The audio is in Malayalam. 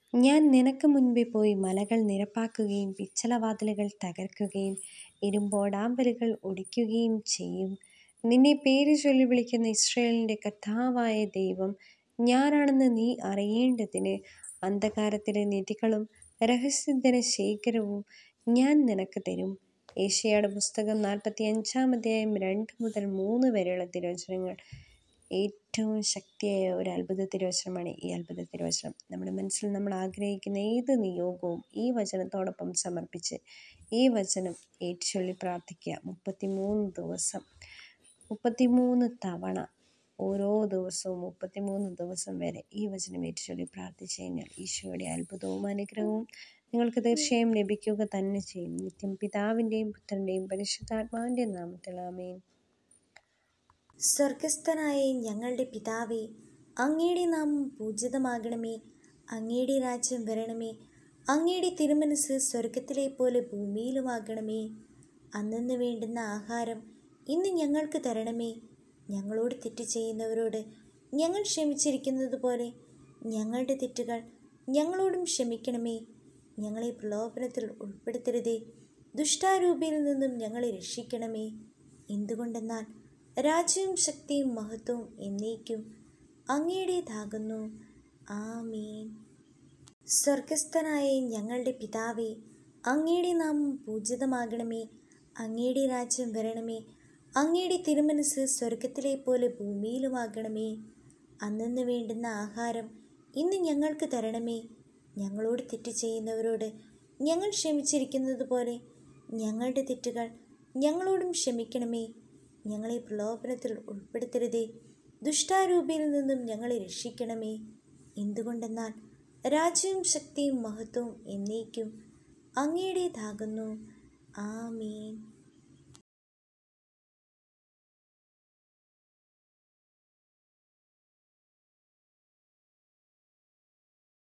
ഞാൻ നിനക്ക് മുൻപേ പോയി മലകൾ നിരപ്പാക്കുകയും പിച്ചളവാതിലുകൾ തകർക്കുകയും ഇരുമ്പോടാമ്പലുകൾ ഒടിക്കുകയും ചെയ്യും നിന്നെ പേര് ചൊല്ലി വിളിക്കുന്ന ഇസ്രായേലിൻ്റെ കർത്താവായ ദൈവം ഞാനാണെന്ന് നീ അറിയേണ്ടതിന് അന്ധകാരത്തിലെ നിധികളും രഹസ്യധന ശേഖരവും ഞാൻ നിനക്ക് തരും ഏഷ്യയുടെ പുസ്തകം നാൽപ്പത്തി അഞ്ചാം അധ്യായം രണ്ട് മുതൽ മൂന്ന് വരെയുള്ള തിരുവചനങ്ങൾ ഏറ്റവും ശക്തിയായ ഒരു അത്ഭുത തിരുവചനമാണ് ഈ അത്ഭുത തിരുവചനം നമ്മുടെ മനസ്സിൽ നമ്മൾ ആഗ്രഹിക്കുന്ന ഏത് നിയോഗവും ഈ വചനത്തോടൊപ്പം സമർപ്പിച്ച് ഈ വചനം ഏറ്റുചൊല്ലി പ്രാർത്ഥിക്കുക മുപ്പത്തിമൂന്ന് ദിവസം മുപ്പത്തിമൂന്ന് തവണ ഓരോ ദിവസവും മുപ്പത്തിമൂന്ന് ദിവസം വരെ ഈ വചനം ഏറ്റുചൊല്ലി പ്രാർത്ഥിച്ചു കഴിഞ്ഞാൽ ഈശോയുടെ അത്ഭുതവും അനുഗ്രഹവും നിങ്ങൾക്ക് തീർച്ചയായും ലഭിക്കുക തന്നെ ചെയ്യും നിത്യം പിതാവിൻ്റെയും പുത്രൻ്റെയും പരിശുദ്ധാത്മാവിൻ്റെയും നാമത്തിൽ ആമേൻ സ്വർഗസ്ഥനായ ഞങ്ങളുടെ പിതാവേ അങ്ങയുടെ നാമം പൂജിതമാകണമേ അങ്ങയുടെ രാജ്യം വരണമേ അങ്ങയുടെ തിരുമനസ് സ്വർഗത്തിലെ പോലെ ഭൂമിയിലുമാകണമേ അന്നു വേണ്ടുന്ന ആഹാരം ഇന്ന് ഞങ്ങൾക്ക് തരണമേ ഞങ്ങളോട് തെറ്റ് ചെയ്യുന്നവരോട് ഞങ്ങൾ ക്ഷമിച്ചിരിക്കുന്നത് പോലെ ഞങ്ങളുടെ തെറ്റുകൾ ഞങ്ങളോടും ക്ഷമിക്കണമേ ഞങ്ങളെ പ്രലോഭനത്തിൽ ഉൾപ്പെടുത്തരുതേ ദുഷ്ടാരൂപിയിൽ നിന്നും ഞങ്ങളെ രക്ഷിക്കണമേ എന്തുകൊണ്ടെന്നാൽ രാജ്യവും ശക്തിയും മഹത്വവും എന്നേക്കും അങ്ങയുടേതാകുന്നു ആമീൻ സ്വർഗസ്ഥനായ ഞങ്ങളുടെ പിതാവേ അങ്ങയുടെ നാമം പൂജിതമാകണമേ അങ്ങയുടെ രാജ്യം വരണമേ അങ്ങയുടെ തിരുമനസ് സ്വർഗത്തിലെ പോലെ ഭൂമിയിലുമാകണമേ അന്നു വേണ്ടുന്ന ആഹാരം ഇന്ന് ഞങ്ങൾക്ക് തരണമേ ഞങ്ങളോട് തെറ്റ് ചെയ്യുന്നവരോട് ഞങ്ങൾ ക്ഷമിച്ചിരിക്കുന്നത് പോലെ ഞങ്ങളുടെ തെറ്റുകൾ ഞങ്ങളോടും ക്ഷമിക്കണമേ ഞങ്ങളെ പ്രലോഭനത്തിൽ ഉൾപ്പെടുത്തരുതേ ദുഷ്ടാരൂപിയിൽ നിന്നും ഞങ്ങളെ രക്ഷിക്കണമേ എന്തുകൊണ്ടെന്നാൽ രാജ്യവും ശക്തിയും മഹത്വവും എന്നേക്കും അങ്ങയുടേതാകുന്നു ആമീൻ